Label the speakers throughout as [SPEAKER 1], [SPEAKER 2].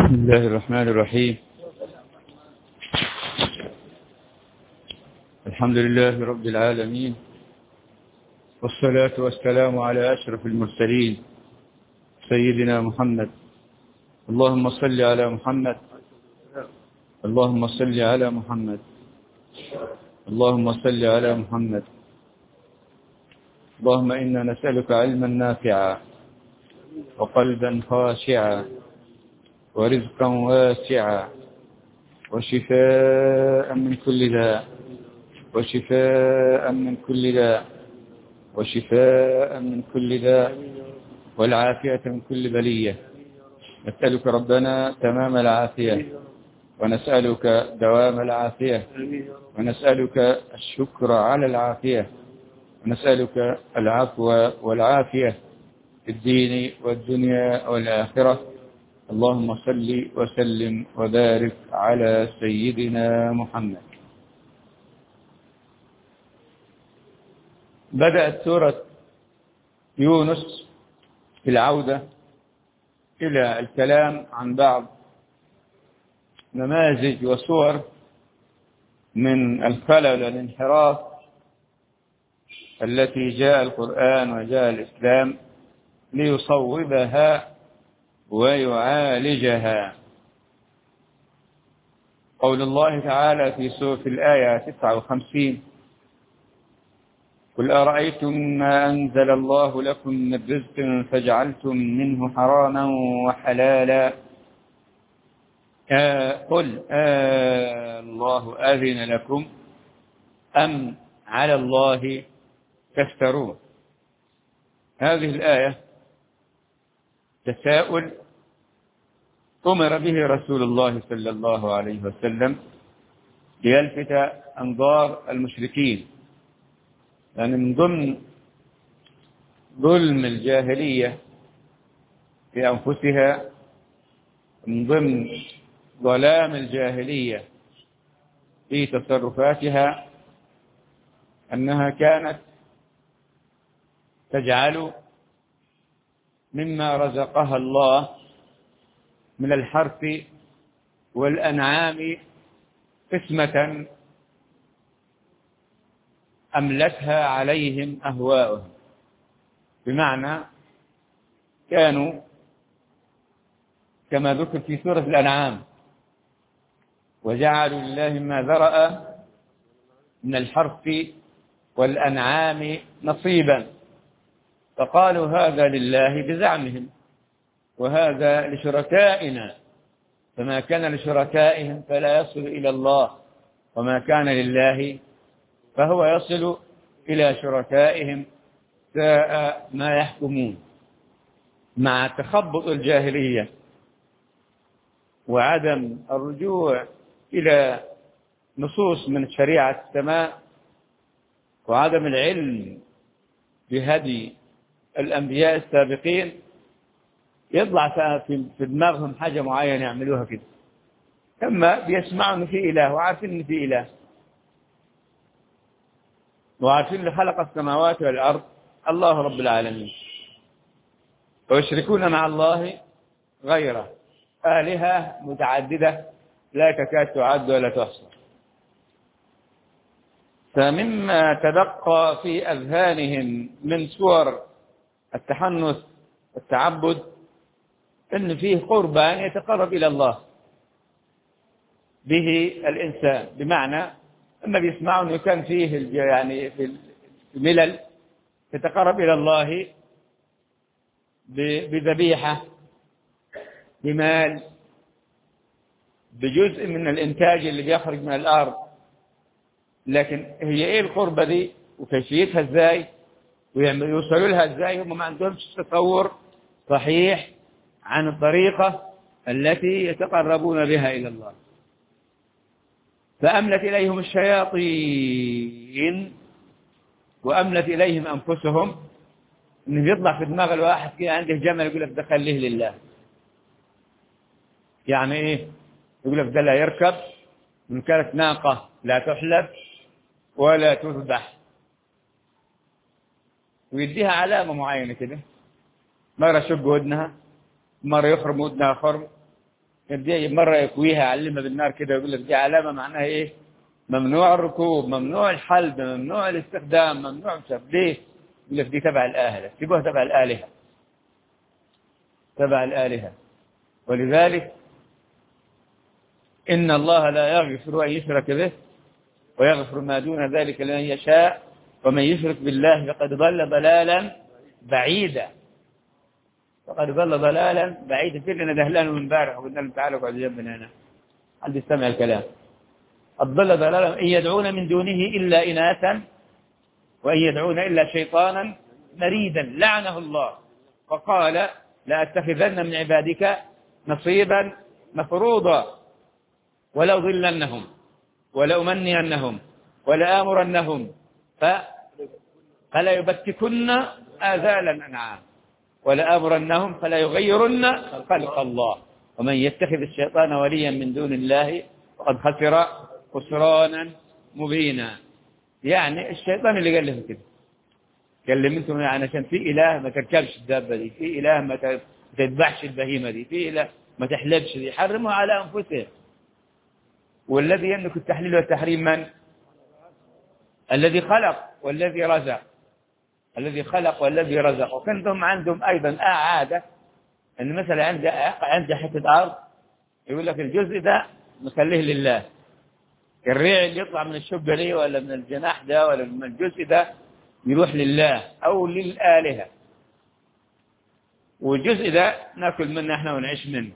[SPEAKER 1] بسم الله الرحمن الرحيم الحمد لله رب العالمين والصلاة والسلام على أشرف المرسلين سيدنا محمد اللهم صل على محمد اللهم صل على محمد اللهم صل على محمد اللهم إنا نسألك علما نافعا وقلبا خاشعا ورزقا واسعا وشفاء من كل داء وشفاء من كل داء وشفاء من كل داء والعافية من كل بلية نسألك ربنا تمام العافية ونسألك دوام العافية ونسألك الشكر على العافية ونسألك العفو والعافية في الدين والدنيا والآخرة اللهم صل وسلم وبارك على سيدنا محمد بدأت سورة يونس في العودة إلى الكلام عن بعض نماذج وصور من الخلل والانحراف التي جاء القرآن وجاء الإسلام ليصوبها ويعالجها قول الله تعالى في سورة الآية 59 قل أرأيتم ما أنزل الله لكم من رزق فجعلتم منه حراما وحلالا آه قل آه الله أذن لكم أم على الله تفترون هذه الآية تساؤل أمر به رسول الله صلى الله عليه وسلم ليلفت أنظار المشركين يعني من ضمن ظلم الجاهلية في أنفسها من ضمن ظلام الجاهلية في تصرفاتها أنها كانت تجعل مما رزقها الله من الحرث والأنعام قسمة أملتها عليهم أهواؤهم بمعنى كانوا كما ذكر في سورة الأنعام وجعلوا لله ما ذرأ من الحرث والأنعام نصيبا فقالوا هذا لله بزعمهم وهذا لشركائنا فما كان لشركائهم فلا يصل إلى الله وما كان لله فهو يصل إلى شركائهم ساء ما يحكمون مع تخبط الجاهلية وعدم الرجوع إلى نصوص من شريعة السماء وعدم العلم بهدي الأنبياء السابقين يطلع في دماغهم حاجة معينة يعملوها كده أما بيسمعوا إن في إله وعارفين إن في إله وعارفين اللي خلق السماوات والأرض الله رب العالمين ويشركون مع الله غيره آلهة متعددة لا تكاد تعد ولا تحصى فمما تبقى في أذهانهم من صور التحنث والتعبد ان فيه قربان يتقرب الى الله به الانسان بمعنى اما بيسمعوا انه كان فيه يعني في الملل تتقرب الى الله بذبيحه بمال بجزء من الانتاج اللي بيخرج من الارض لكن هي ايه القربه دي وكيفيتها ازاي ويوصلوا لها ازاي هم ما عندهمش تصور صحيح عن الطريقة التي يتقربون بها إلى الله فأملت إليهم الشياطين وأملت إليهم أنفسهم إنه يطلع في دماغ الواحد كده عنده جمل يقول لك ده خليه لله يعني إيه يقول لك ده لا يركب من كانت ناقة لا تحلب ولا تذبح ويديها علامة معينة كده مرة يشق ودنها مرة يخرم ودنها خرم يبدأ مرة يكويها يعلمها بالنار كده ويقول لك دي علامة معناها إيه ممنوع الركوب ممنوع الحلب ممنوع الاستخدام ممنوع مش عارف ليه يقول لك دي تبع الآلهة سيبوها تبع الآلهة تبع الآلهة ولذلك إن الله لا يغفر أن يشرك به ويغفر ما دون ذلك لمن يشاء ومن يشرك بالله فقد ضل ضلالا بعيدا فقد ضل ضلالا بعيدا في لنا دهلان من امبارح وقلنا لهم تعالوا اقعدوا جنبنا هنا حد يستمع الكلام قد ضل ضلالا إن يدعون من دونه إلا إناثا وإن يدعون إلا شيطانا مريدا لعنه الله وقال لأتخذن من عبادك نصيبا مفروضا ولأضلنهم ولأمنينهم ولآمرنهم ف فلا يبتكن آذان الأنعام ولآمرنهم فلا يغيرن خلق الله ومن يتخذ الشيطان وليا من دون الله فقد خسر خسرانا مبينا يعني الشيطان اللي قال لهم كده قال لهم انتم يعني عشان في اله ما تركبش الدابه دي في اله ما تذبحش البهيمه دي في اله ما تحلبش دي حرموا على انفسهم والذي يملك التحليل والتحريم من الذي خلق والذي رزق الذي خلق والذي رزق وكانهم عندهم ايضا عاده ان مثلا عندي عندي حته ارض يقول لك الجزء ده نخليه لله الريع اللي يطلع من الشقه دي ولا من الجناح ده ولا من الجزء ده يروح لله او للالهه والجزء ده ناكل منه احنا ونعيش منه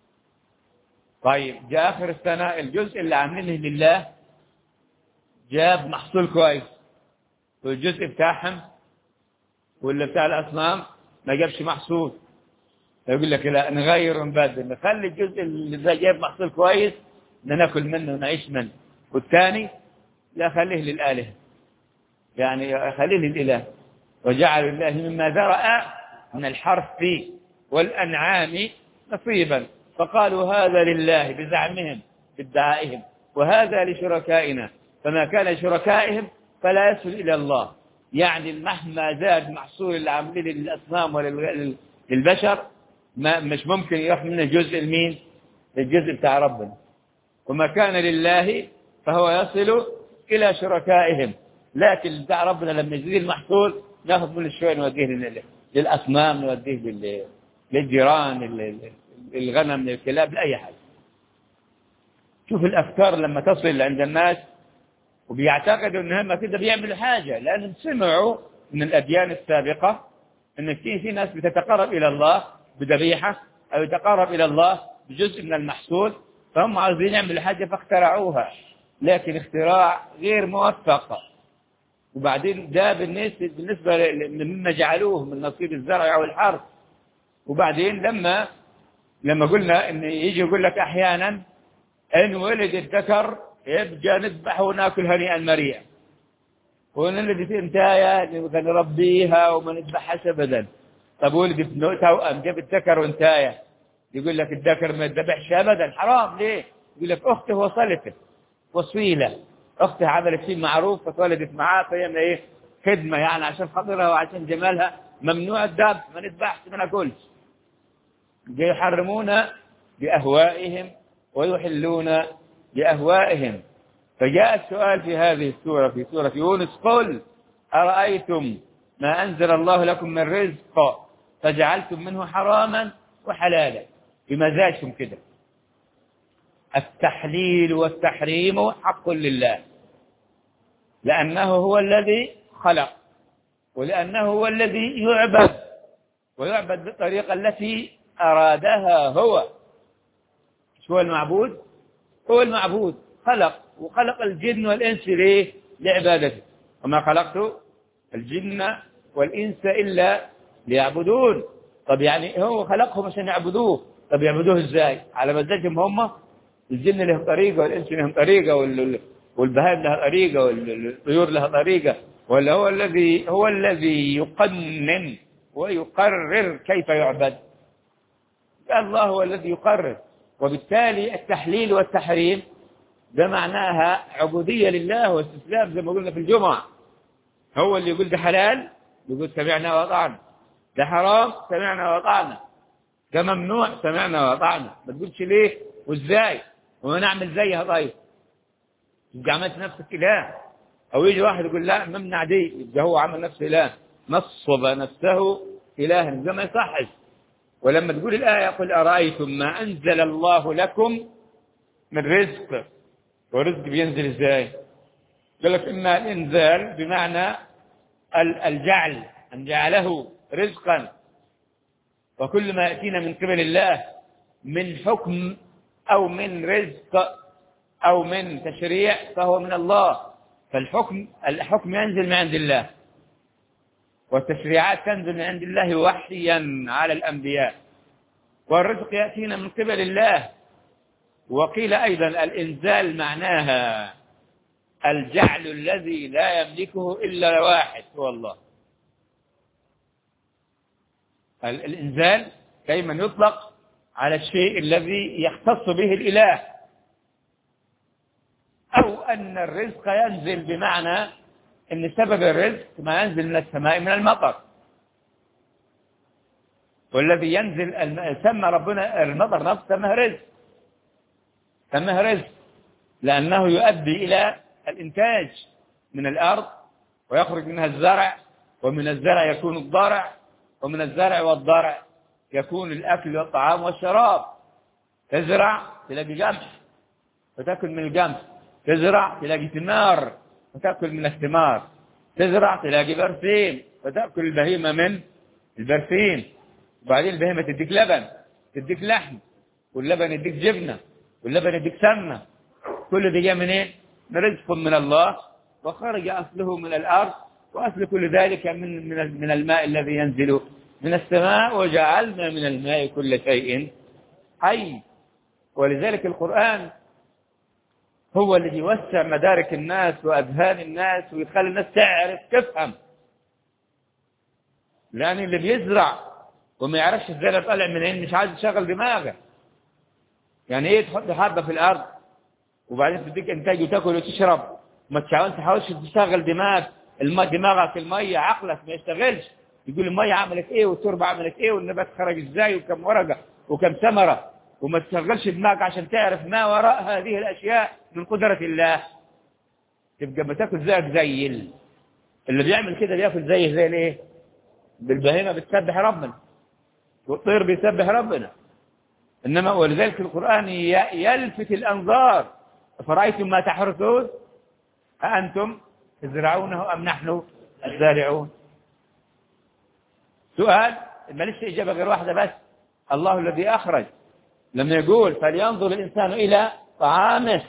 [SPEAKER 1] طيب جاء اخر السنه الجزء اللي عاملينه لله جاب محصول كويس والجزء بتاعهم واللي بتاع الاصنام ما جابش محصول يقول لك لا نغير ونبدل نخلي الجزء اللي ده جايب محصول كويس ناكل منه ونعيش منه والثاني لا خليه للآلهة يعني خليه للإله وجعل الله مما ذرأ من الحرث والأنعام نصيبا فقالوا هذا لله بزعمهم بادعائهم وهذا لشركائنا فما كان لشركائهم فلا يصل إلى الله يعني مهما زاد محصول العاملين للأصنام وللبشر ما مش ممكن يروح منه جزء المين الجزء بتاع ربنا وما كان لله فهو يصل إلى شركائهم لكن بتاع ربنا لما يزيد المحصول ناخذ منه شوية نوديه للأصنام نوديه للجيران الغنم للكلاب لأي حاجة شوف الأفكار لما تصل عند الناس وبيعتقدوا ان هم كده بيعملوا حاجة لأنهم سمعوا من الأديان السابقة ان في في ناس بتتقرب إلى الله بذبيحة أو يتقرب إلى الله بجزء من المحصول فهم عاوزين يعملوا حاجة فاخترعوها لكن اختراع غير موفق وبعدين ده بالنسبة, بالنسبة مما جعلوه من نصيب الزرع أو الحرث وبعدين لما لما قلنا ان يجي يقول لك احيانا ان ولد الذكر يبقى نذبح وناكل هنيئا مريئا ونلد انتايه نبغى نربيها وما نذبحهاش ابدا طب ولد توأم جاب الذكر وانتايه يقول لك الذكر ما يذبحش ابدا حرام ليه؟ يقول لك اخته وصلته وصيله اخته عملت شيء معروف فتولدت معاه فهي ايه؟ خدمه يعني عشان خاطرها وعشان جمالها ممنوع الذبح ما نذبحش ما ناكلش يحرمون بأهوائهم ويحلون بأهوائهم فجاء السؤال في هذه السورة في سورة يونس قل أرأيتم ما أنزل الله لكم من رزق فجعلتم منه حراما وحلالا بمزاجكم كده التحليل والتحريم حق لله لأنه هو الذي خلق ولأنه هو الذي يعبد ويعبد بالطريقة التي أرادها هو شو المعبود هو المعبود خلق وخلق الجن والإنس ليه لعبادته وما خلقت الجن والإنس إلا ليعبدون طب يعني هو خلقهم عشان يعبدوه طب يعبدوه ازاي على مزاجهم هم الجن له طريقة والإنس لهم طريقة والبهائم لها طريقة والطيور لها طريقة ولا هو الذي هو الذي يقنن ويقرر كيف يعبد الله هو الذي يقرر وبالتالي التحليل والتحريم ده معناها عبودية لله واستسلام زي ما قلنا في الجمعة هو اللي يقول ده حلال يقول سمعنا وأطعنا ده حرام سمعنا وأطعنا ده ممنوع سمعنا وأطعنا ما تقولش ليه وإزاي وما نعمل زيها طيب يبقى عملت نفسك إله أو يجي واحد يقول لا ممنع دي يبقى هو عمل نفسه إله نصب نفسه إلها ده ما يصحش ولما تقول الآية قل أرأيتم ما أنزل الله لكم من رزق ورزق بينزل إزاي قال لك إما الإنزال بمعنى الجعل أن جعله رزقا وكل ما يأتينا من قبل الله من حكم أو من رزق أو من تشريع فهو من الله فالحكم الحكم ينزل من عند الله والتشريعات تنزل من عند الله وحيا على الأنبياء والرزق يأتينا من قبل الله وقيل أيضا الإنزال معناها الجعل الذي لا يملكه إلا واحد هو الله الإنزال دائما يطلق على الشيء الذي يختص به الإله أو أن الرزق ينزل بمعنى أن سبب الرزق ما ينزل من السماء من المطر والذي ينزل سمى ربنا المطر نفسه سماه رزق سماه رزق لأنه يؤدي إلى الإنتاج من الأرض ويخرج منها الزرع ومن الزرع يكون الضرع ومن الزرع والضرع يكون الأكل والطعام والشراب تزرع تلاقي قمح وتأكل من القمح تزرع تلاقي ثمار وتأكل من الثمار تزرع تلاقي برسيم وتأكل البهيمة من البرسيم وبعدين البهيمة تديك لبن تديك لحم واللبن يديك جبنة واللبن يديك سمنة كل دي جاء منين؟ من رزق من الله وخرج أصله من الأرض وأصل كل ذلك من من من الماء الذي ينزل من السماء وجعلنا من الماء كل شيء حي ولذلك القرآن هو الذي يوسع مدارك الناس وأذهان الناس ويخلي الناس تعرف تفهم لأن اللي بيزرع وما يعرفش ازاي ده طالع منين مش عايز يشغل دماغه يعني ايه تحط حبة في الأرض وبعدين تديك إنتاج وتاكل وتشرب ما تحاولش تحاولش تشغل دماغ الم... دماغك المية عقلك ما يشتغلش يقول المية عملت ايه والتربة عملت ايه والنبات خرج ازاي وكم ورقة وكم ثمرة وما تشغلش دماغك عشان تعرف ما وراء هذه الأشياء من قدرة الله تبقى ما تاكل زيك زي اللي بيعمل كده بياكل زيه زي الايه بالبهيمة بتسبح ربنا والطير بيسبح ربنا إنما ولذلك القرآن يلفت الأنظار فرأيتم ما تحرثون أأنتم تزرعونه أم نحن الزارعون سؤال ما ليش إجابة غير واحدة بس الله الذي أخرج لما يقول فلينظر الإنسان إلى طعامه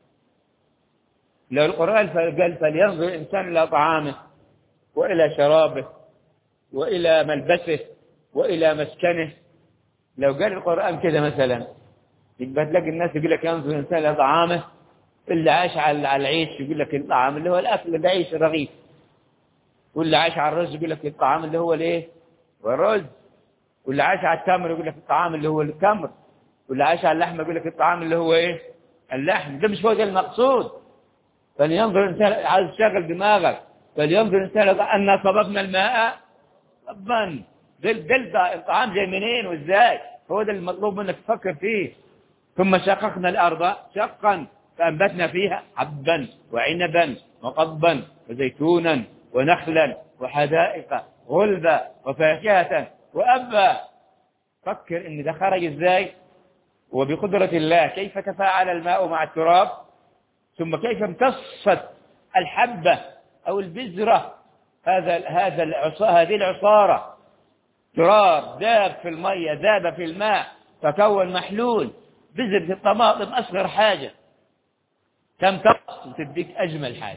[SPEAKER 1] لو القرآن قال فلينظر الإنسان إلى طعامه وإلى شرابه وإلى ملبسه وإلى مسكنه لو قال القرآن كده مثلا يبقى تلاقي الناس يقول لك ينظر الإنسان إلى طعامه اللي عاش على العيش يقول لك الطعام اللي هو الأكل اللي عيش الرغيف واللي عاش على الرز يقول لك الطعام اللي هو الايه والرز واللي عاش على التمر يقول لك الطعام اللي هو التمر واللي عاش على اللحم يقول لك الطعام اللي هو ايه اللحم ده مش هو ده المقصود فلينظر الانسان عايز تشغل دماغك فلينظر الانسان ان صببنا الماء صبا دل دل الطعام جاي منين وازاي هو ده المطلوب منك تفكر فيه ثم شققنا الارض شقا فانبتنا فيها حبا وعنبا وقضبا وزيتونا ونخلا وحدائق غلبا وفاكهة وأبا فكر ان ده خرج ازاي وبقدرة الله كيف تفاعل الماء مع التراب ثم كيف امتصت الحبة أو البذرة هذا هذا العصا هذه العصارة تراب ذاب في المية ذاب في الماء تكون محلول بذرة الطماطم أصغر حاجة تمتص وتديك أجمل حاجة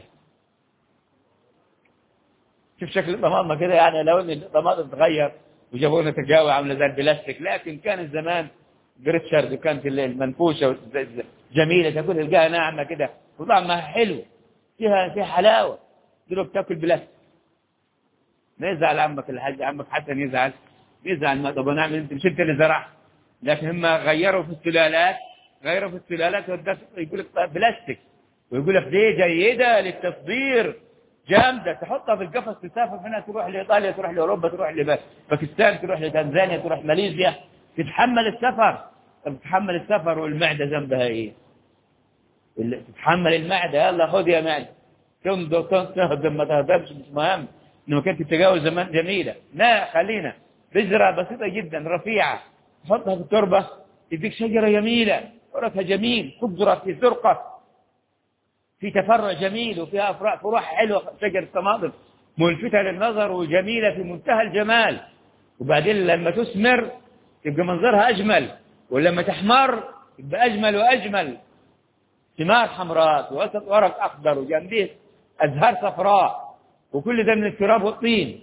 [SPEAKER 1] شوف شكل الطماطم كده يعني لو ان الطماطم تغير وجابوا لنا تجاوي عامله زي البلاستيك لكن كان زمان بريتشارد وكانت المنفوشه جميله تاكل تلقاها ناعمه كده وطعمها حلو فيها فيها حلاوه دلوقتي بتاكل بلاستيك ما يزعل عمك الحاج عمك حسن يزعل يزعل ما طب نعمل انت مش انت اللي زرعت لكن هم غيروا في السلالات غيروا في السلالات يقول لك بلاستيك ويقول لك دي جيده للتصدير جامده تحطها في القفص تسافر منها تروح لايطاليا تروح لاوروبا تروح لباكستان تروح لتنزانيا تروح ماليزيا تتحمل السفر طب تتحمل السفر والمعدة ذنبها ايه اللي تتحمل المعدة يلا خد يا معدة تمضغ تهضم ما تهضمش مش مهم انما كانت تتجاوز زمان جميلة لا خلينا بذرة بسيطة جدا رفيعة تحطها في التربة تديك شجرة جميلة ورقها جميل خضرة في زرقة في تفرع جميل وفيها أفراح فروح حلوة شجرة طماطم ملفتة للنظر وجميلة في منتهى الجمال وبعدين لما تثمر يبقى منظرها أجمل ولما تحمر يبقى أجمل وأجمل ثمار حمراء ووسط ورق أخضر وجنبيه أزهار صفراء وكل ده من التراب والطين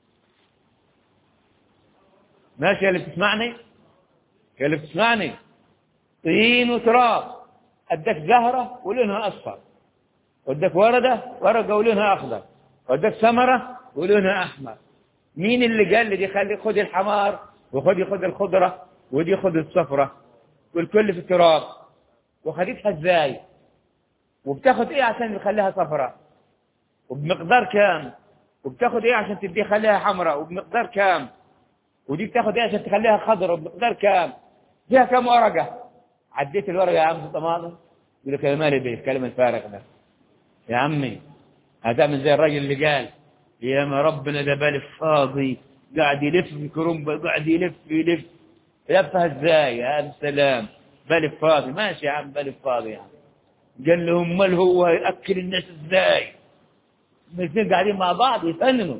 [SPEAKER 1] ماشي يا اللي بتسمعني يا اللي بتسمعني طين وتراب ادك زهرة ولونها أصفر وادك وردة ورقة ولونها أخضر وادك ثمرة ولونها أحمر مين اللي قال لي دي خلي خد الحمار وخد خد الخضرة ودي خد الصفرة والكل في التراب وخدتها ازاي وبتاخد ايه عشان يخليها صفراء وبمقدار كام وبتاخد ايه عشان تدي خليها حمراء وبمقدار كام ودي بتاخد ايه عشان تخليها خضراء وبمقدار كام فيها كام ورقة عديت الورقة يا عم طماطم يقول لك يا مالي بيه الكلام الفارغ ده يا عمي هتعمل زي الراجل اللي قال يا ما ربنا ده بالي فاضي قاعد يلف في كرنبة قاعد يلف يلف يلفها ازاي يا سلام بالي فاضي ماشي يا عم بالي فاضي يا عم قال لهم امال هو ياكل الناس ازاي الاثنين قاعدين مع بعض يفننوا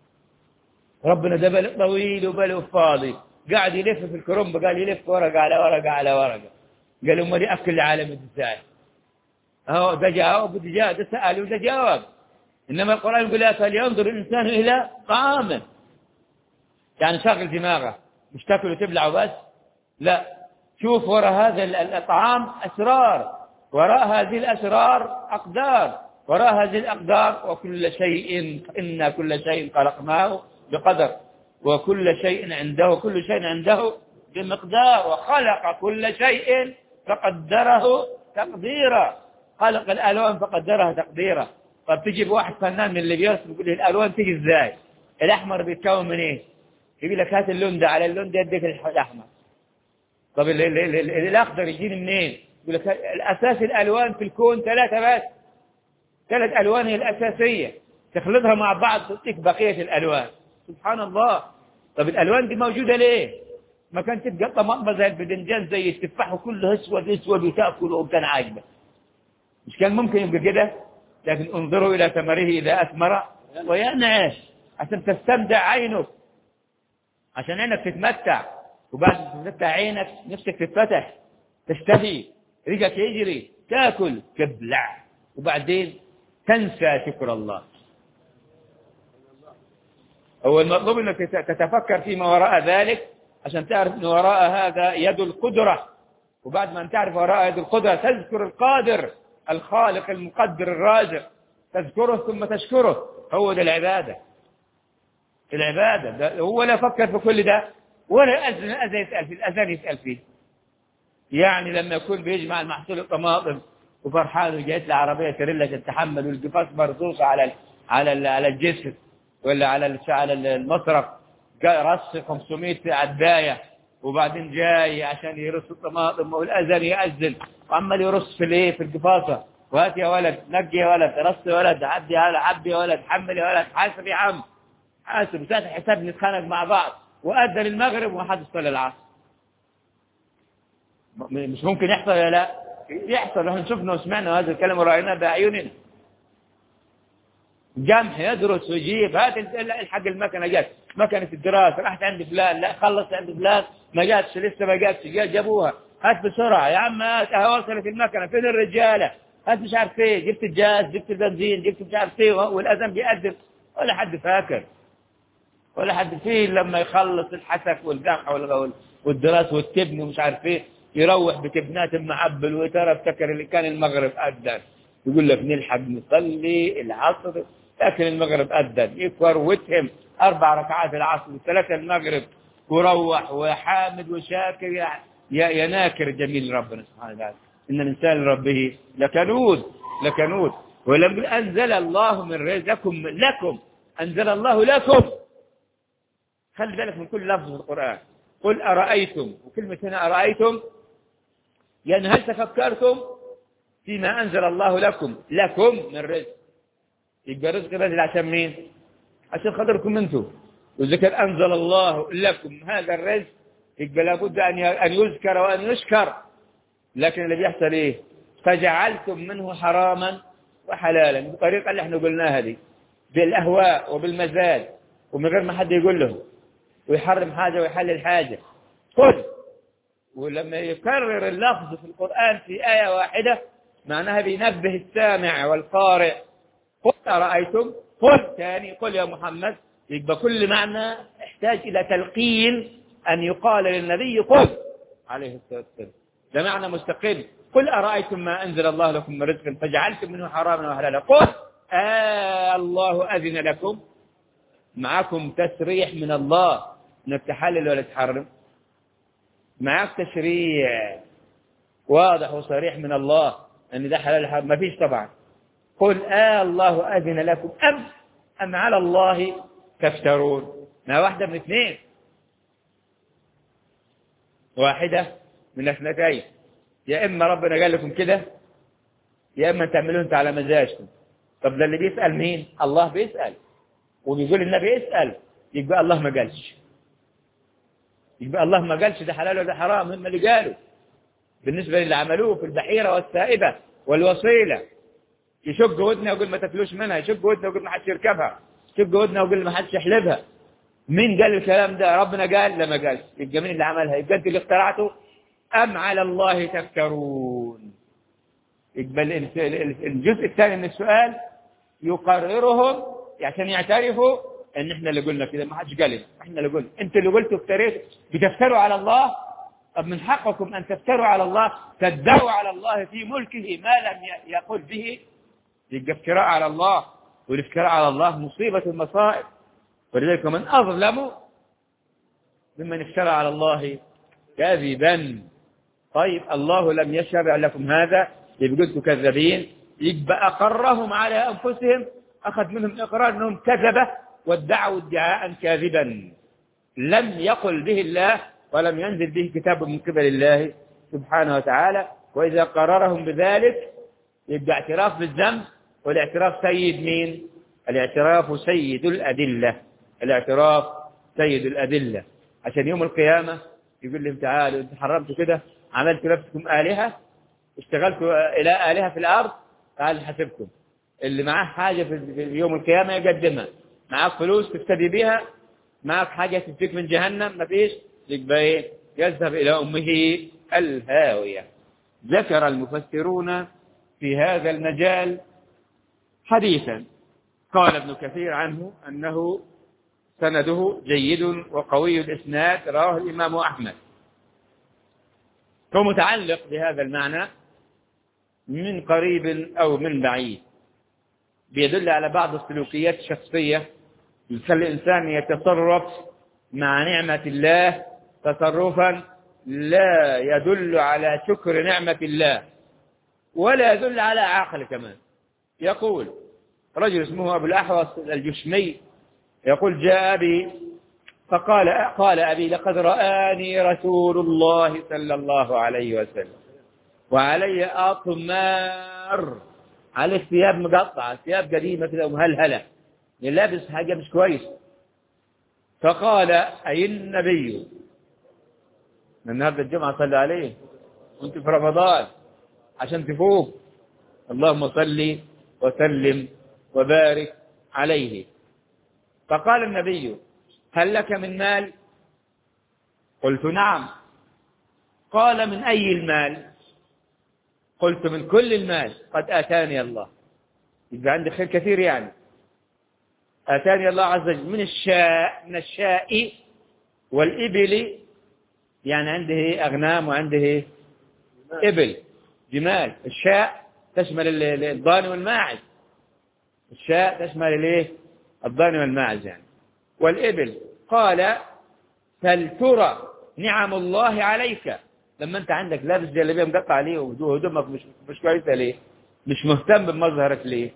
[SPEAKER 1] ربنا ده باله طويل وباله فاضي قاعد يلف في الكرنبة قال يلف ورقة على ورقة على ورقة قال امال ياكل العالم ازاي اهو ده جاوب وده جاوب ده سأل وده جاوب انما القرآن يقول لا فلينظر الانسان الى طعامه يعني شغل دماغه مش تاكل وتبلع وبس لا شوف وراء هذا الطعام اسرار وراء هذه الاسرار اقدار وراء هذه الاقدار وكل شيء انا كل شيء خلقناه بقدر وكل شيء عنده كل شيء عنده بمقدار وخلق كل شيء فقدره تقديرا خلق الالوان فقدرها تقديرا طب تجيب واحد فنان من اللي بيرسم يقول لي الالوان تيجي ازاي الاحمر بيتكون من ايه يقول لك هات اللون ده على اللون ده يديك الاحمر طب ال ال ال ال الاخضر يجيني منين يقول لك الاساس الالوان في الكون ثلاثه بس ثلاث الوان هي الاساسيه تخلطها مع بعض تعطيك بقيه الالوان سبحان الله طب الالوان دي موجوده ليه ما كانت تبقى طماطم زي البدنجان زي التفاح وكله اسود اسود وتاكل وكان عاجبك مش كان ممكن يبقى كده لكن انظروا الى ثمره اذا اثمر وينعش عشان تستمتع عينك عشان عينك تتمتع وبعد ما تتمتع عينك نفسك تتفتح تشتهي رجلك يجري تاكل تبلع وبعدين تنسى شكر الله هو المطلوب انك تتفكر فيما وراء ذلك عشان تعرف ان وراء هذا يد القدرة وبعد ما ان تعرف وراء يد القدرة تذكر القادر الخالق المقدر الرازق تذكره ثم تشكره هو ده العبادة العبادة ده هو لا فكر في كل ده ولا الأذن الأذن يسأل فيه الأذان يسأل فيه يعني لما يكون بيجمع المحصول الطماطم وفرحان وجايت له عربية تريلا تتحمل والقفاص مرصوصة على ال على ال على الجسر ولا على ال على المصرف رص 500 عداية وبعدين جاي عشان يرص الطماطم والأذان يأذن وعمال يرص في الايه في القفاصة وهات يا ولد نقي يا ولد رص يا ولد عدي يا ولد عبي يا ولد حمل يا ولد حاسب يا عم حاسب وساعة حساب نتخانق مع بعض وأذن المغرب وما حد صلى العصر مش ممكن يحصل ولا لا يحصل احنا شفنا وسمعنا هذا الكلام ورأيناه بأعيننا جمح يدرس ويجيب هات الحق المكنه جت مكنه الدراسه رحت عند فلان لا خلصت عند فلان ما جاتش لسه ما جاتش جابوها هات بسرعه يا عم هات وصلت المكنه فين الرجاله هات مش عارف ايه جبت الجاز جبت البنزين جبت مش عارف ايه والاذان بيأذن ولا حد فاكر ولا حد فيه لما يخلص الحسك والقمح والدراسه والتبن ومش عارف ايه يروح بتبنات المعبل وترى افتكر اللي كان المغرب أذن يقول لك نلحق نصلي العصر لكن المغرب أذن يكروتهم أربع ركعات العصر وثلاثة المغرب وروح وحامد وشاكر يا, يا ناكر جميل ربنا سبحانه وتعالى إن الإنسان لربه لكنود لكنود ولم أنزل الله من رزقكم لكم أنزل الله لكم خلي بالك من كل لفظ في القرآن قل أرأيتم وكلمة هنا أرأيتم يعني هل تفكرتم فيما أنزل الله لكم لكم من رزق يبقى رزق نازل عشان مين عشان خاطركم انتم وإذا كان أنزل الله لكم هذا الرزق يبقى لابد أن أن يذكر وأن يشكر لكن اللي بيحصل إيه فجعلتم منه حراما وحلالا بالطريقة اللي احنا قلناها دي بالأهواء وبالمزاج ومن غير ما حد يقول لهم ويحرم حاجة ويحلل حاجة قل ولما يكرر اللفظ في القرآن في آية واحدة معناها بينبه السامع والقارئ قل أرأيتم قل ثاني قل يا محمد يبقى كل معنى يحتاج إلى تلقين أن يقال للنبي قل عليه الصلاة والسلام ده معنى مستقل قل أرأيتم ما أنزل الله لكم من رزق فجعلتم منه حراما وحلالا قل آه الله أذن لكم معكم تسريح من الله انك تحلل ولا تحرم معك تشريع واضح وصريح من الله ان ده حلال حرام ما فيش طبعا قل آه الله أذن لكم أم أم على الله تفترون ما واحدة من اثنين واحدة من اثنتين يا إما ربنا قال لكم كده يا إما تعملوا أنت على مزاجكم طب ده اللي بيسأل مين الله بيسأل وبيقول النبي اسأل يبقى الله ما قالش يبقى الله ما قالش ده حلال وده حرام هم اللي قالوا بالنسبة للي عملوه في البحيرة والسائبة والوصيلة يشق ودنا ويقول ما تاكلوش منها يشق ودنا ويقول ما حدش يركبها يشق ودنا ويقول ما حدش يحلبها مين قال الكلام ده ربنا قال لا ما قالش يبقى مين اللي عملها يبقى انت اللي اخترعته أم على الله تفترون يبقى الجزء الثاني من السؤال يقررهم عشان يعترفوا ان احنا اللي قلنا كده ما حدش قال احنا اللي قلنا انت اللي قلتوا افتريتوا بتفتروا على الله طب من حقكم ان تفتروا على الله تدعوا على الله في ملكه ما لم يقل به يبقى افتراء على الله والافتراء على الله مصيبة المصائب ولذلك من أظلم ممن افترى على الله كذبا طيب الله لم يشرع لكم هذا يبقى قلتوا كذابين يبقى أقرهم على أنفسهم أخذ منهم إقرار أنهم كذبة وادعوا ادعاء كاذبا لم يقل به الله ولم ينزل به كتاب من قبل الله سبحانه وتعالى وإذا قررهم بذلك يبقى اعتراف بالذنب والاعتراف سيد مين الاعتراف سيد الأدلة الاعتراف سيد الأدلة عشان يوم القيامة يقول لهم تعالوا انتم حرمتوا كده عملتوا نفسكم آلهة اشتغلتوا إلى آلهة في الأرض تعال حسبكم اللي معاه حاجة في يوم القيامة يقدمها معاك فلوس تفتدي بها معاك حاجة تفتك من جهنم ما فيش يبقى ايه يذهب إلى أمه الهاوية ذكر المفسرون في هذا المجال حديثا قال ابن كثير عنه أنه سنده جيد وقوي الإسناد رواه الإمام أحمد هو متعلق بهذا المعنى من قريب أو من بعيد بيدل على بعض السلوكيات الشخصية يخلي الإنسان يتصرف مع نعمة الله تصرفا لا يدل على شكر نعمة الله ولا يدل على عقل كمان يقول رجل اسمه أبو الأحوص الجشمي يقول جاء أبي فقال قال أبي لقد رآني رسول الله صلى الله عليه وسلم وعلي أطمار على ثياب مقطعة ثياب قديمة كده ومهلهلة لابس حاجة مش كويس فقال أي النبي النهارده الجمعة صلى عليه وانت في رمضان عشان تفوق اللهم صل وسلم وبارك عليه فقال النبي هل لك من مال قلت نعم قال من أي المال قلت من كل المال قد آتاني الله يبقى عندي خير كثير يعني آتاني الله عز وجل من الشاء من الشاء والإبل يعني عنده أغنام وعنده إبل جمال الشاء تشمل الضان والماعز الشاء تشمل الايه الضان والماعز يعني والإبل قال فلترى نعم الله عليك لما انت عندك لابس جلابيه مقطع عليه وهدومك مش مش كويسه ليه مش مهتم بمظهرك ليه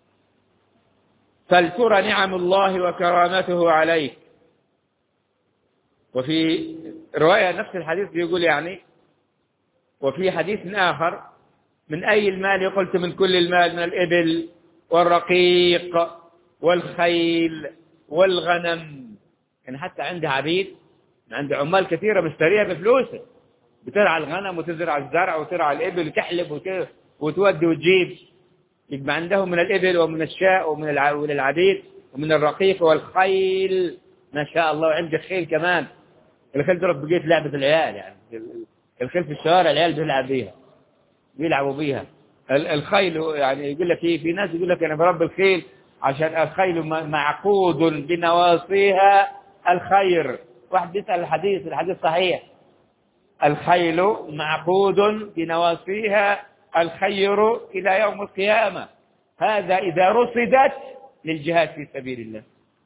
[SPEAKER 1] فلترى نعم الله وكرامته عليك وفي رواية نفس الحديث بيقول يعني وفي حديث آخر من أي المال قلت من كل المال من الإبل والرقيق والخيل والغنم يعني حتى عندي عبيد عندي عمال كثيرة مشتريها بفلوسه بترعى الغنم وتزرع الزرع وترعى الإبل وتحلب وت- وتودي وتجيب يبقى عندهم من الإبل ومن الشاء ومن الع- ومن العبيد ومن الرقيق والخيل ما شاء الله وعندي خيل كمان الخيل دول بقيت لعبة العيال يعني الخيل في الشوارع العيال بيلعب بيها بيلعبوا بيها ال- الخيل يعني يقول لك ايه في ناس يقول لك انا بربي الخيل عشان الخيل م- معقود بنواصيها الخير واحد بيسأل الحديث الحديث صحيح الخيل معقود بنواصيها الخير إلى يوم القيامة هذا إذا رصدت للجهاد في سبيل الله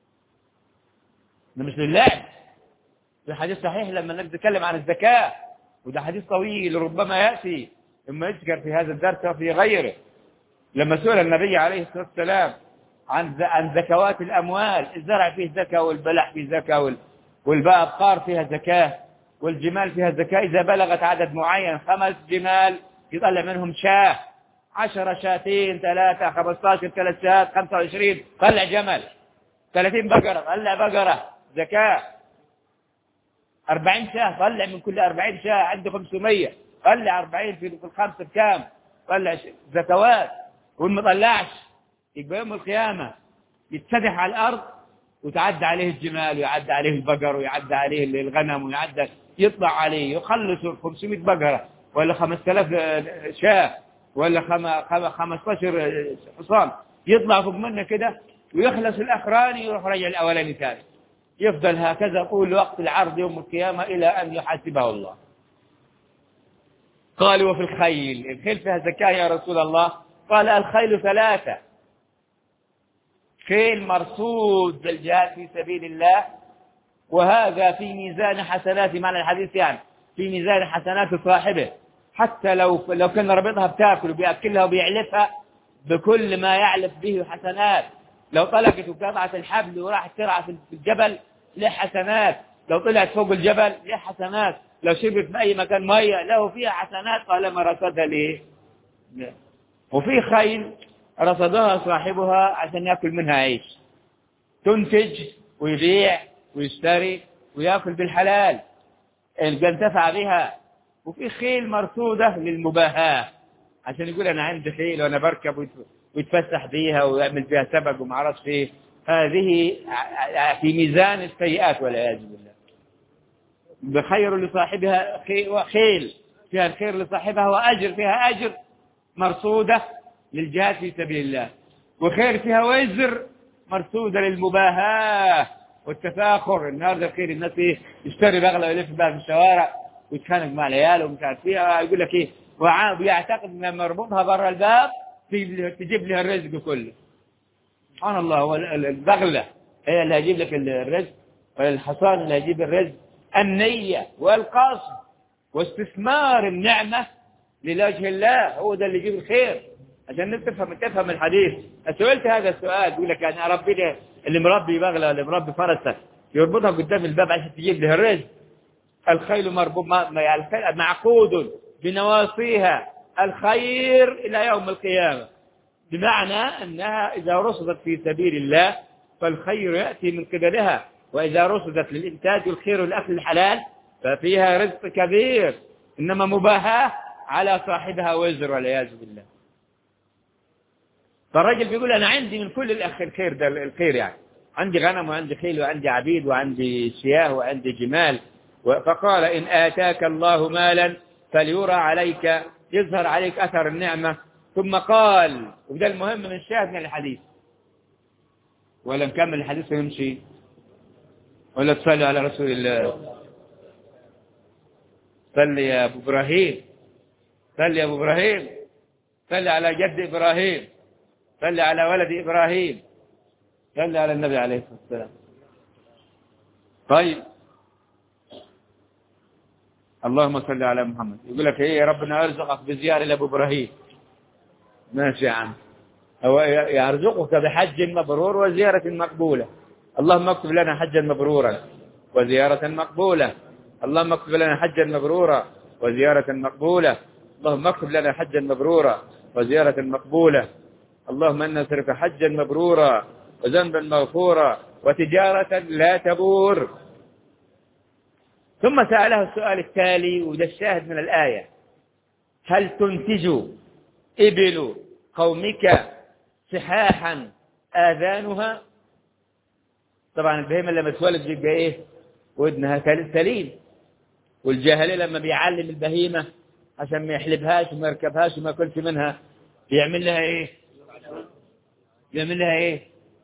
[SPEAKER 1] ده مش للعب ده حديث صحيح لما نتكلم عن الزكاة وده حديث طويل ربما يأتي ثم يذكر في هذا الدرس وفي غيره لما سئل النبي عليه الصلاة والسلام عن عن زكوات الأموال الزرع فيه زكاة والبلح فيه زكاة وال- والبقر فيها زكاة والجمال فيها زكاة إذا بلغت عدد معين خمس جمال يطلع منهم شاة عشرة شاتين ثلاثة خمسة ثلاث شات خمسة وعشرين طلع جمل ثلاثين بقرة طلع بقرة زكاة أربعين شاة طلع من كل أربعين شاة عنده خمسمية طلع أربعين في في الخمسة بكام طلع ش- زكوات واللي ما طلعش يبقى يوم القيامة يتسدح على الأرض وتعدى عليه الجمال ويعدى عليه البقر ويعدى عليه الغنم ويعدى يطلع عليه يخلص 500 بقرة ولا 5000 شاة ولا خم- خم- 15 حصان يطلع فوق منه كده ويخلص الأخراني يروح رجع الأولاني ثاني يفضل هكذا طول وقت العرض يوم القيامة إلى أن يحاسبه الله قال وفي الخيل الخيل فيها زكاة يا رسول الله قال الخيل ثلاثة خيل مرصود للجهاد في سبيل الله وهذا في ميزان حسنات معنى الحديث يعني في ميزان حسنات صاحبه حتى لو لو كان ربطها بتاكل وبياكلها وبيعلفها بكل ما يعلف به حسنات لو طلقت وقطعت الحبل وراحت ترعى في الجبل له حسنات لو طلعت فوق الجبل له حسنات لو شربت في اي مكان ميه له فيها حسنات طالما رصدها ليه لا. وفي خيل رصدها صاحبها عشان ياكل منها عيش تنتج ويبيع ويشتري وياكل بالحلال اللي انتفع بها وفي خيل مرصودة للمباهاة عشان يقول أنا عندي خيل وأنا بركب ويت- ويتفسح بيها ويعمل بها سبق وما اعرفش ايه هذه ع- في ميزان السيئات والعياذ بالله بخير لصاحبها خي- وخيل فيها الخير لصاحبها وأجر فيها أجر مرصودة للجهاد في سبيل الله وخير فيها وزر مرصودة للمباهاة والتفاخر النهارده الخير الناس ايه يشتري بغلة ويلف بها في الشوارع ويتخانق مع العيال ومش عارف ايه يقول لك ايه وع- ويعتقد ان لما يربطها برا الباب تجيب له- تجيب له الرزق كله سبحان الله هو ال- ال- البغلة هي اللي هتجيب لك ال- الرزق ولا الحصان اللي هيجيب الرزق النية والقصد واستثمار النعمة لوجه الله هو ده اللي يجيب الخير عشان تفهم تفهم الحديث سئلت هذا السؤال يقول لك يعني ربي ده اللي مربي بغلة اللي مربي فرسة يربطها قدام الباب عشان تجيب له الرزق الخيل مربوط ما- ما- يعني الخيل معقود بنواصيها الخير إلى يوم القيامة بمعنى أنها إذا رصدت في سبيل الله فالخير يأتي من قبلها وإذا رصدت للإنتاج والخير والأكل الحلال ففيها رزق كبير إنما مباهاة على صاحبها وزر والعياذ بالله فالراجل بيقول أنا عندي من كل الأخ الخير ده الخير يعني عندي غنم وعندي خيل وعندي عبيد وعندي شياه وعندي جمال و- فقال إن آتاك الله مالا فليرى عليك يظهر عليك أثر النعمة ثم قال وده المهم من الشاهد من الحديث ولا نكمل الحديث ونمشي ولا تصلي على رسول الله صلي يا أبو إبراهيم صلي يا أبو إبراهيم صلي على جد إبراهيم صلي على ولد إبراهيم صلي على النبي عليه الصلاة والسلام طيب اللهم صل على محمد يقول لك ايه يا ربنا يرزقك بزيارة لأبو إبراهيم ماشي يا عم هو يرزقك بحج مبرور وزيارة مقبولة اللهم اكتب لنا حجا مبرورا وزيارة مقبولة اللهم اكتب لنا حجا مبرورا وزيارة مقبولة اللهم اكتب لنا حجا مبرورا وزيارة مقبولة اللهم أن نسألك حجا مبرورا وذنبا مغفورا وتجارة لا تبور ثم سأله السؤال التالي وده الشاهد من الآية هل تنتج إبل قومك صحاحا آذانها طبعا البهيمة لما تولد بيبقى إيه ودنها سليم والجاهلية لما بيعلم البهيمة عشان ما يحلبهاش وما يركبهاش وما ياكلش منها بيعمل لها ايه بيعمل لها ايه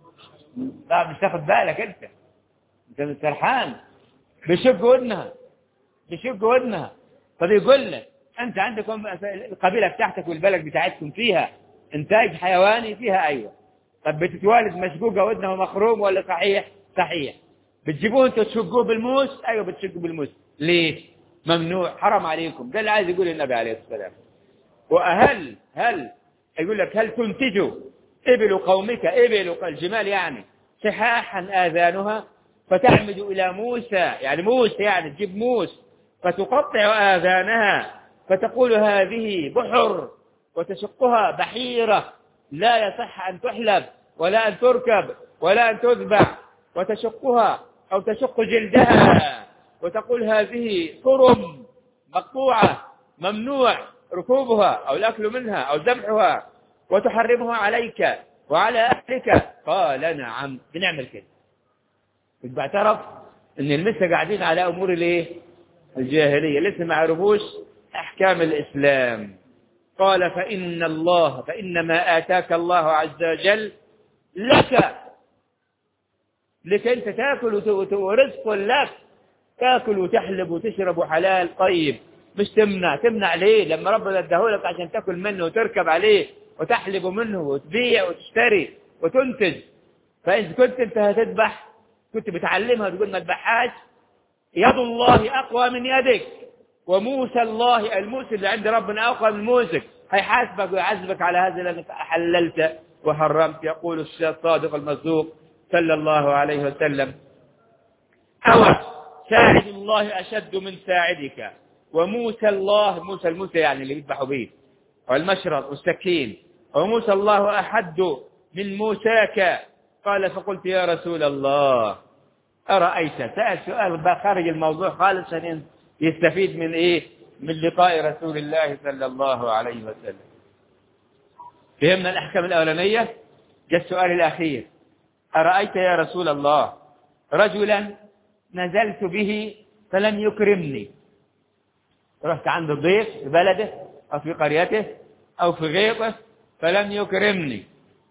[SPEAKER 1] لا مش تاخد بالك انت انت سرحان بيشق ودنها بيشق ودنها فبيقول لك انت عندكم القبيله بتاعتك والبلد بتاعتكم فيها انتاج حيواني فيها ايوه طب بتتوالد مشقوقه ودنها مخروم ولا صحيح صحيح بتجيبوه انتوا تشقوه بالموس ايوه بتشقوا بالموس ليه ممنوع حرام عليكم ده اللي عايز يقول النبي عليه الصلاه والسلام وهل هل يقول لك هل تنتج ابل قومك ابل الجمال يعني صحاحا اذانها فتعمد الى موسى يعني موسى يعني تجيب موس فتقطع اذانها فتقول هذه بحر وتشقها بحيره لا يصح ان تحلب ولا ان تركب ولا ان تذبح وتشقها او تشق جلدها وتقول هذه صرم مقطوعة ممنوع ركوبها أو الأكل منها أو ذبحها وتحرمها عليك وعلى أهلك قال نعم بنعمل كده يبقى اعترف ان لسه قاعدين على امور الايه الجاهليه لسه ما عرفوش احكام الاسلام قال فان الله فانما اتاك الله عز وجل لك لكي انت تاكل ورزق لك تاكل وتحلب وتشرب وحلال طيب مش تمنع تمنع ليه لما ربنا اداهولك عشان تاكل منه وتركب عليه وتحلب منه وتبيع وتشتري وتنتج فإذا كنت أنت هتذبح كنت بتعلمها تقول ما تذبحهاش يد الله أقوى من يدك وموسى الله الموسى اللي عند ربنا أقوى من موسك هيحاسبك ويعذبك على هذا لأنك حللت وحرمت يقول الصادق المصدوق صلى الله عليه وسلم أو ساعد الله أشد من ساعدك وموسى الله موسى الموسى يعني اللي بيذبحوا به والمشرط والسكين وموسى الله أحد من موساك قال فقلت يا رسول الله أرأيت سأل سؤال خارج الموضوع خالص عشان يستفيد من إيه من لقاء رسول الله صلى الله عليه وسلم فهمنا الأحكام الأولانية جاء السؤال الأخير أرأيت يا رسول الله رجلا نزلت به فلم يكرمني رحت عند الضيف في بلده أو في قريته أو في غيطه فلم يكرمني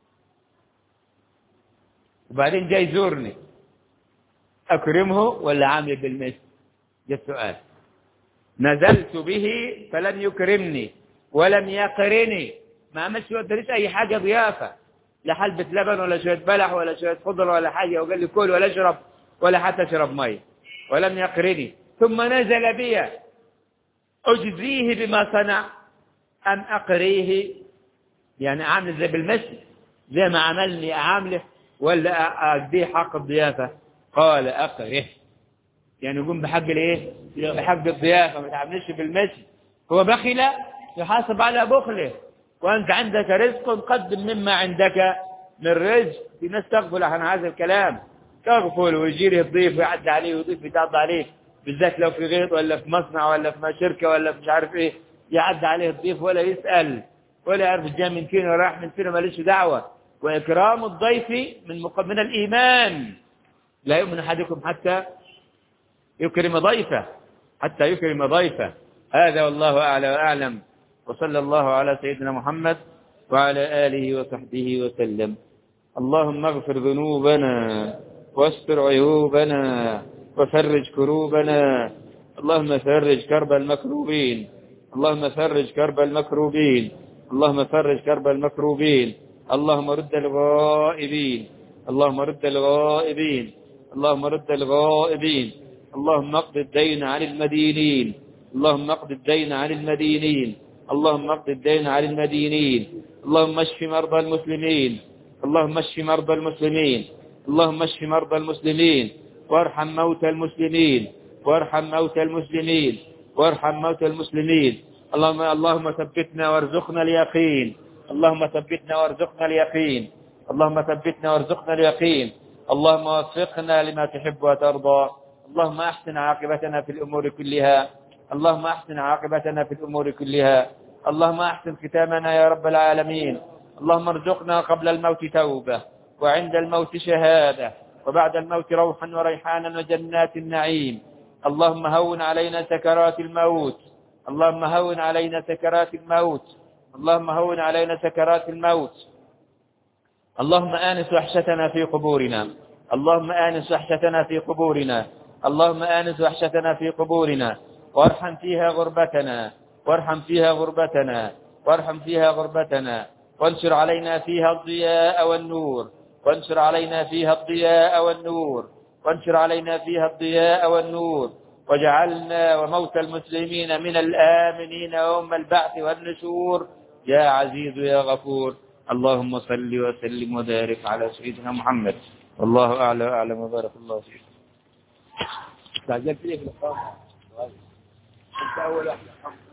[SPEAKER 1] وبعدين جاي يزورني أكرمه ولا عامل بالمثل ده السؤال نزلت به فلم يكرمني ولم يقرني ما عملش ودريش أي حاجة ضيافة لا حلبة لبن ولا شوية بلح ولا شوية خضر ولا حاجة وقال لي كل ولا اشرب ولا حتى اشرب مي ولم يقرني ثم نزل بي أجزيه بما صنع أم أقريه يعني أعمل زي بالمثل زي ما عملني أعامله ولا أديه حق الضيافة قال أقره يعني يقوم بحق الايه بحق الضيافة ما تعملش بالمثل هو بخل يحاسب على بخله وأنت عندك رزق قدم مما عندك من رزق في ناس تغفل عن هذا الكلام تغفل ويجيره الضيف ويعدي عليه ويضيف يتعدى عليه بالذات لو في غيط ولا في مصنع ولا في شركة ولا في مش عارف ايه يعدي عليه الضيف ولا يسأل ولا يعرف جاي من فين وراح من فين ماليش دعوة وإكرام الضيف من من الإيمان لا يؤمن أحدكم حتى يكرم ضيفه حتى يكرم ضيفه هذا والله أعلى وأعلم وصلى الله على سيدنا محمد وعلى آله وصحبه وسلم اللهم اغفر ذنوبنا واستر عيوبنا وفرج كروبنا اللهم فرج كرب المكروبين اللهم فرج كرب المكروبين اللهم فرج كرب المكروبين اللهم رد الغائبين اللهم رد الغائبين اللهم رد الغائبين اللهم اقض الدين عن المدينين اللهم اقض الدين عن المدينين اللهم اقض الدين عن المدينين اللهم اشف مرضى المسلمين اللهم اشف مرضى المسلمين اللهم اشف مرضى المسلمين وارحم موتى المسلمين وارحم موتى المسلمين وارحم موتى المسلمين اللهم اللهم ثبتنا وارزقنا اليقين اللهم ثبتنا وارزقنا اليقين اللهم ثبتنا وارزقنا اليقين اللهم وفقنا لما تحب وترضى اللهم احسن عاقبتنا في الامور كلها اللهم احسن عاقبتنا في الامور كلها اللهم احسن ختامنا يا رب العالمين اللهم ارزقنا قبل الموت توبه وعند الموت شهاده وبعد الموت روحا وريحانا وجنات النعيم اللهم هون علينا سكرات الموت اللهم هون علينا سكرات الموت اللهم هون علينا سكرات الموت اللهم آنس وحشتنا في قبورنا اللهم آنس وحشتنا في قبورنا اللهم آنس وحشتنا في قبورنا وارحم فيها غربتنا وارحم فيها غربتنا وارحم فيها غربتنا وانشر علينا فيها الضياء والنور وانشر علينا فيها الضياء والنور وانشر علينا فيها الضياء والنور وجعلنا وموت المسلمين من الآمنين يوم البعث والنشور يا عزيز يا غفور اللهم صل وسلم وبارك على سيدنا محمد والله أعلى وأعلم وبارك الله فيك استعجلت ليه في الإقامة؟ أنت أول واحد